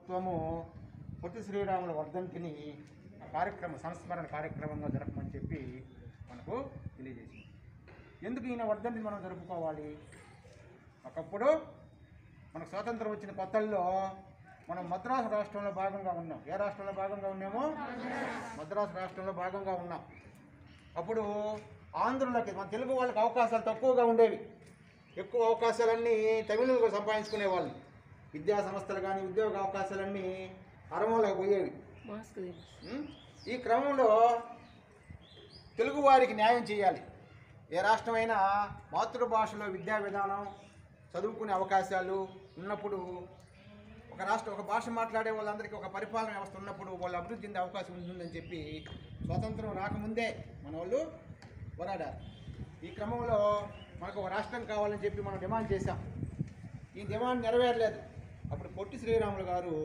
ప్రభుత్వము పొట్టి శ్రీరాముల వర్ధంతిని కార్యక్రమం సంస్మరణ కార్యక్రమంగా జరపమని చెప్పి మనకు తెలియజేసింది ఎందుకు ఈయన వర్ధంతిని మనం జరుపుకోవాలి ఒకప్పుడు మనకు స్వాతంత్రం వచ్చిన కొత్తల్లో మనం మద్రాసు రాష్ట్రంలో భాగంగా ఉన్నాం ఏ రాష్ట్రంలో భాగంగా ఉన్నామో మద్రాసు రాష్ట్రంలో భాగంగా ఉన్నాం అప్పుడు ఆంధ్రులకి మన తెలుగు వాళ్ళకి అవకాశాలు తక్కువగా ఉండేవి ఎక్కువ అవకాశాలన్నీ తమిళులకు సంపాదించుకునే వాళ్ళు విద్యా సంస్థలు కానీ ఉద్యోగ అవకాశాలన్నీ అరమోలకు పోయేవి ఉం? ఈ క్రమంలో తెలుగువారికి న్యాయం చేయాలి ఏ రాష్ట్రమైనా మాతృభాషలో విద్యా విధానం చదువుకునే అవకాశాలు ఉన్నప్పుడు ఒక రాష్ట్ర ఒక భాష మాట్లాడే వాళ్ళందరికీ ఒక పరిపాలన వ్యవస్థ ఉన్నప్పుడు వాళ్ళు అభివృద్ధి చెందే అవకాశం ఉంటుందని చెప్పి స్వాతంత్రం రాకముందే మన వాళ్ళు పోరాడారు ఈ క్రమంలో మనకు ఒక రాష్ట్రం కావాలని చెప్పి మనం డిమాండ్ చేశాం ఈ డిమాండ్ నెరవేరలేదు అప్పుడు పొట్టి శ్రీరాములు గారు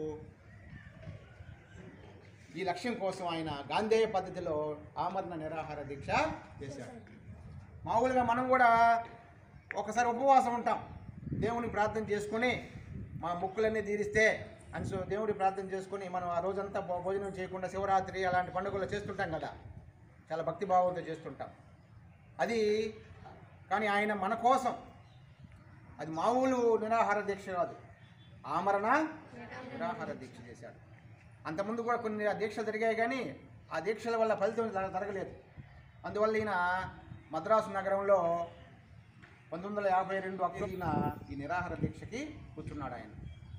ఈ లక్ష్యం కోసం ఆయన గాంధేయ పద్ధతిలో ఆమరణ నిరాహార దీక్ష చేశారు మామూలుగా మనం కూడా ఒకసారి ఉపవాసం ఉంటాం దేవుని ప్రార్థన చేసుకుని మా ముక్కులన్నీ తీరిస్తే అని సో దేవుడి ప్రార్థన చేసుకుని మనం ఆ రోజంతా భో- భోజనం చేయకుండా శివరాత్రి అలాంటి పండుగలు చేస్తుంటాం కదా చాలా భక్తిభావంతో చేస్తుంటాం అది కానీ ఆయన మన కోసం అది మామూలు నిరాహార దీక్ష కాదు ఆమరణ నిరాహార దీక్ష చేశాడు అంతకుముందు కూడా కొన్ని దీక్షలు జరిగాయి కానీ ఆ దీక్షల వల్ల ఫలితం జర- జరగలేదు అందువల్ల ఈయన మద్రాసు నగరంలో పంతొమ్మిది వందల యాభై రెండు అక్టోబర్న ఈ నిరాహార దీక్షకి కూర్చున్నాడు ఆయన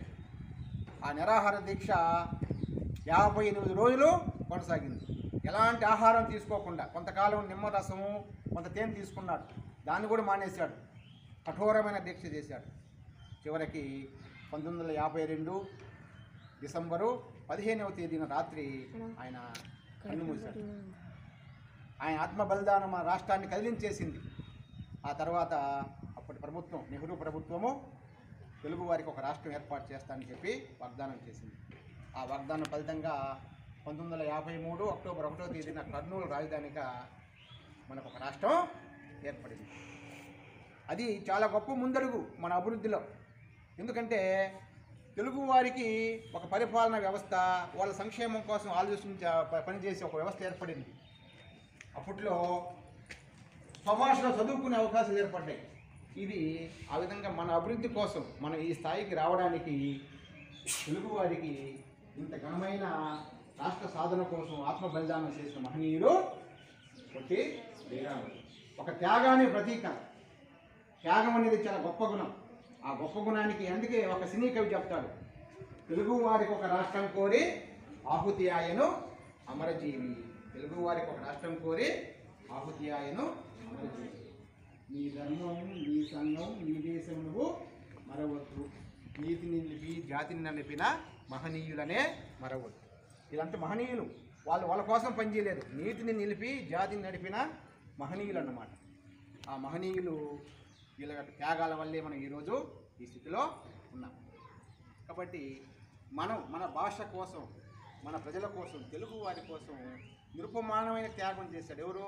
ఆ నిరాహార దీక్ష యాభై ఎనిమిది రోజులు కొనసాగింది ఎలాంటి ఆహారం తీసుకోకుండా కొంతకాలం నిమ్మరసము కొంత తేనె తీసుకున్నాడు దాన్ని కూడా మానేశాడు కఠోరమైన దీక్ష చేశాడు చివరికి పంతొమ్మిది వందల యాభై రెండు డిసెంబరు పదిహేనవ తేదీన రాత్రి ఆయన కన్ను మూశాడు ఆయన ఆత్మ బలిదానం మన రాష్ట్రాన్ని కదిలించేసింది ఆ తర్వాత అప్పటి ప్రభుత్వం నెహ్రూ ప్రభుత్వము తెలుగు వారికి ఒక రాష్ట్రం ఏర్పాటు చేస్తానని చెప్పి వాగ్దానం చేసింది ఆ వాగ్దానం ఫలితంగా పంతొమ్మిది వందల యాభై మూడు అక్టోబర్ ఒకటో తేదీన కర్నూలు రాజధానిగా మనకు ఒక రాష్ట్రం ఏర్పడింది అది చాలా గొప్ప ముందడుగు మన అభివృద్ధిలో ఎందుకంటే తెలుగు వారికి ఒక పరిపాలన వ్యవస్థ వాళ్ళ సంక్షేమం కోసం ఆలోచించే ప- పనిచేసే ఒక వ్యవస్థ ఏర్పడింది అప్పట్లో స్వభాషలో చదువుకునే అవకాశాలు ఏర్పడ్డాయి ఇది ఆ విధంగా మన అభివృద్ధి కోసం మన ఈ స్థాయికి రావడానికి తెలుగువారికి ఇంత ఘనమైన రాష్ట్ర సాధన కోసం ఆత్మ బలిదానం చేసిన మహనీయుడు ఒకటి శ్రీరాముడు ఒక త్యాగాన్ని ప్రతీక త్యాగం అనేది చాలా గొప్ప గుణం ఆ గొప్ప గుణానికి అందుకే ఒక సినీ కవి చెప్తాడు తెలుగు వారికి ఒక రాష్ట్రం కోరి ఆహుతి ఆయను అమరజీవి తెలుగు వారికి ఒక రాష్ట్రం కోరి ఆహుతి ఆయను అమరజీవి నీ ధర్మం నీ సంఘం నీ దేశం నువ్వు మరవద్దు నీతిని నిలిపి జాతిని నలిపిన మహనీయులనే మరవద్దు ఇదంతా మహనీయులు వాళ్ళు వాళ్ళ కోసం పనిచేయలేదు నీతిని నిలిపి జాతిని నడిపిన మహనీయులు అన్నమాట ఆ మహనీయులు వీళ్ళ యొక్క త్యాగాల వల్లే మనం ఈరోజు ఈ స్థితిలో ఉన్నాం కాబట్టి మనం మన భాష కోసం మన ప్రజల కోసం తెలుగు వారి కోసం నిరుపమానమైన త్యాగం చేశాడు ఎవరు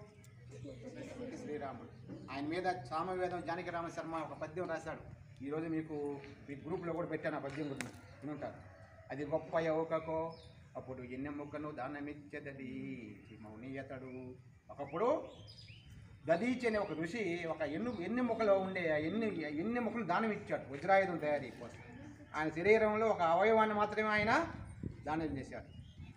పొట్టి శ్రీరాముడు ఆయన మీద సామవేదం జానకిరామ శర్మ ఒక పద్యం రాశాడు ఈరోజు మీకు మీ గ్రూప్లో కూడా పెట్టాను ఆ పద్యం గురించి వినుంటారు అది గొప్ప యవకకో అప్పుడు ఎన్నెముకను దానమిచ్చదది మౌనీయతడు ఒకప్పుడు దదీచి అనే ఒక ఋషి ఒక ఎన్ను ఎన్ని ముఖలో ఉండే ఆ ఎన్ని ఎన్ని ముఖలు దానం ఇచ్చాడు వజ్రాయుధం తయారీ కోసం ఆయన శరీరంలో ఒక అవయవాన్ని మాత్రమే ఆయన దానం చేశాడు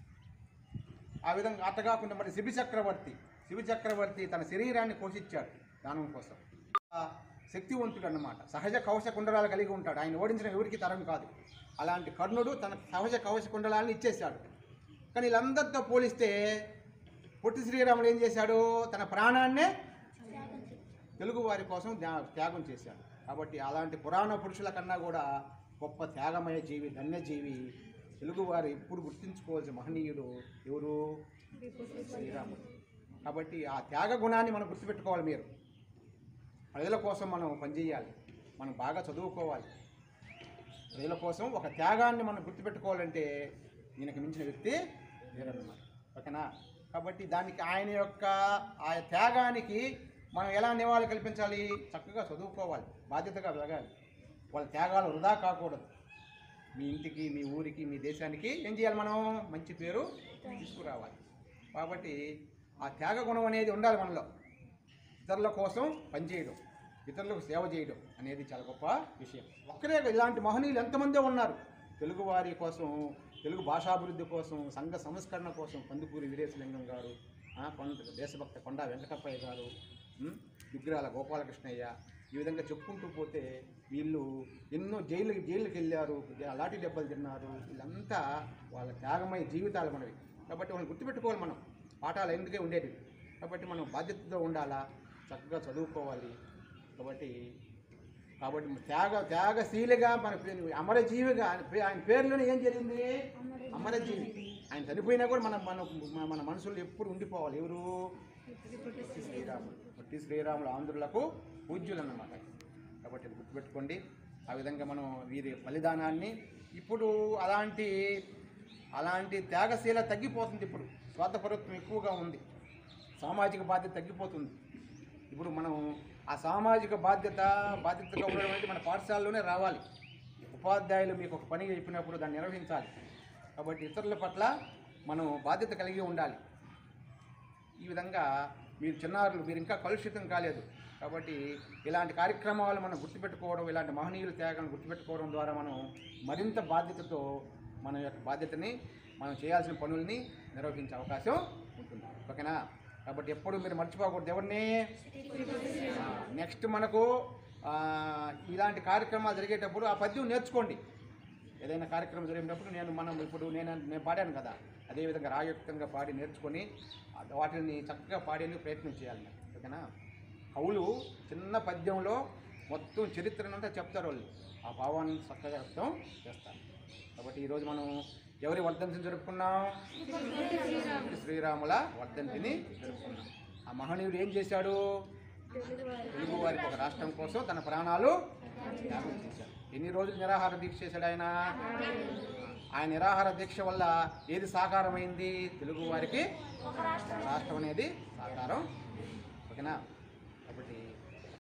ఆ విధంగా అట్ట కాకుండా మరి శిబి చక్రవర్తి శిబి చక్రవర్తి తన శరీరాన్ని పోషించాడు దానం కోసం ఆ శక్తివంతుడు అన్నమాట సహజ కవచ కుండలాలు కలిగి ఉంటాడు ఆయన ఓడించడం ఎవరికి తరం కాదు అలాంటి కర్ణుడు తన సహజ కవచ కుండలాలను ఇచ్చేశాడు కానీ వీళ్ళందరితో పోలిస్తే పొట్టి శ్రీరాముడు ఏం చేశాడు తన ప్రాణాన్నే తెలుగు వారి కోసం త్యా- త్యాగం చేశాడు కాబట్టి అలాంటి పురాణ పురుషుల కన్నా కూడా గొప్ప త్యాగమయ జీవి ధన్యజీవి తెలుగువారు ఎప్పుడు గుర్తుంచుకోవాల్సిన మహనీయుడు ఎవరు శ్రీరాముడు కాబట్టి ఆ త్యాగ గుణాన్ని మనం గుర్తుపెట్టుకోవాలి మీరు ప్రజల కోసం మనం పనిచేయాలి మనం బాగా చదువుకోవాలి ప్రజల కోసం ఒక త్యాగాన్ని మనం గుర్తుపెట్టుకోవాలంటే ఈయనకు మించిన వ్యక్తి లేరన్నమాట ఓకేనా కాబట్టి దానికి ఆయన యొక్క ఆ త్యాగానికి మనం ఎలా నివాళి కల్పించాలి చక్కగా చదువుకోవాలి బాధ్యతగా వెలగాలి వాళ్ళ త్యాగాలు వృధా కాకూడదు మీ ఇంటికి మీ ఊరికి మీ దేశానికి ఏం చేయాలి మనం మంచి పేరు తీసుకురావాలి కాబట్టి ఆ త్యాగ గుణం అనేది ఉండాలి మనలో ఇతరుల కోసం పనిచేయడం ఇతరులకు సేవ చేయడం అనేది చాలా గొప్ప విషయం ఒక్కరే కాదు, ఇలాంటి మహనీయులు ఎంతమందో ఉన్నారు తెలుగు వారి కోసం తెలుగు భాషాభివృద్ధి కోసం సంఘ సంస్కరణ కోసం కందుకూరి వీరేశలింగం గారు ఆ, కొండ దేశభక్త కొండా వెంకటప్పయ్య గారు ఉం, దుగ్గిరాల గోపాలకృష్ణయ్య ఈ విధంగా చెప్పుకుంటూ పోతే వీళ్ళు ఎన్నో జైలుకి జైలుకి వెళ్ళారు లాఠీ దెబ్బలు తిన్నారు వీళ్ళంతా వాళ్ళ త్యాగమయ జీవితాలు మనవి కాబట్టి వాళ్ళని గుర్తుపెట్టుకోవాలి మనం పాఠాలు ఎందుకే ఉండేది కాబట్టి మనం బాధ్యతతో ఉండాలా చక్కగా చదువుకోవాలి కాబట్టి కాబట్టి త్యాగ త్యాగశీలిగా మన పే- అమరజీవిగా ఆయన పే- ఆయన పేరులోనే ఏం జరిగింది అమరజీవి ఆయన చనిపోయినా కూడా మన మన మన- మన మనసులో ఎప్పుడు ఉండిపోవాలి ఎవరు పొట్టి శ్రీరాములు పొట్టి శ్రీరాములు ఆంధ్రులకు పూజ్యులు అన్నమాట కాబట్టి ఇది గుర్తుపెట్టుకోండి ఆ విధంగా మనం వీరి బలిదానాన్ని ఇప్పుడు అలాంటి అలాంటి త్యాగశీల తగ్గిపోతుంది ఇప్పుడు స్వార్థపరత్వం ఎక్కువగా ఉంది సామాజిక బాధ్యత తగ్గిపోతుంది ఇప్పుడు మనం ఆ సామాజిక బాధ్యత బాధ్యతగా ఉండడం అనేది మన పాఠశాలలోనే రావాలి ఉపాధ్యాయులు మీకు ఒక పని చెప్పినప్పుడు దాన్ని నిర్వహించాలి కాబట్టి ఇతరుల పట్ల మనం బాధ్యత కలిగి ఉండాలి ఈ విధంగా మీరు చిన్నారులు మీరు ఇంకా కలుషితం కాలేదు కాబట్టి ఇలాంటి కార్యక్రమాలు మనం గుర్తుపెట్టుకోవడం ఇలాంటి మహనీయుల త్యాగాలను గుర్తుపెట్టుకోవడం ద్వారా మనం మరింత బాధ్యతతో మన యొక్క బాధ్యతని మనం చేయాల్సిన పనుల్ని నిర్వహించే అవకాశం ఉంటుంది ఓకేనా కాబట్టి ఎప్పుడు మీరు మర్చిపోకూడదు ఎవరిని నెక్స్ట్ మనకు ఆ, ఇలాంటి కార్యక్రమాలు జరిగేటప్పుడు ఆ పద్యం నేర్చుకోండి ఏదైనా కార్యక్రమం జరిగినప్పుడు నేను మనం ఇప్పుడు నేను నేను పాడాను కదా అదేవిధంగా రాగయుక్తంగా పాడి నేర్చుకొని ఆ వాటిని చక్కగా పాడేందుకు ప్రయత్నం చేయాలి మరి. ఓకేనా కవులు చిన్న పద్యంలో మొత్తం చరిత్రనంతా చెప్తారు వాళ్ళు ఆ భావాన్ని చక్కగా వ్యక్తం చేస్తారు కాబట్టి ఈరోజు మనం ఎవరి వర్ధంతిని జరుపుకున్నాం శ్రీరాముల వర్ధంతిని జరుపుకున్నాం ఆ మహనీయుడు ఏం చేశాడు తెలుగు వారికి ఒక రాష్ట్రం కోసం తన ప్రాణాలు త్యాగం చేశాడు ఎన్ని రోజులు నిరాహార దీక్ష చేశాడు ఆయన ఆయన నిరాహార దీక్ష వల్ల ఏది సాకారమైంది తెలుగు వారికి రాష్ట్రం అనేది సాకారం ఓకేనా కాబట్టి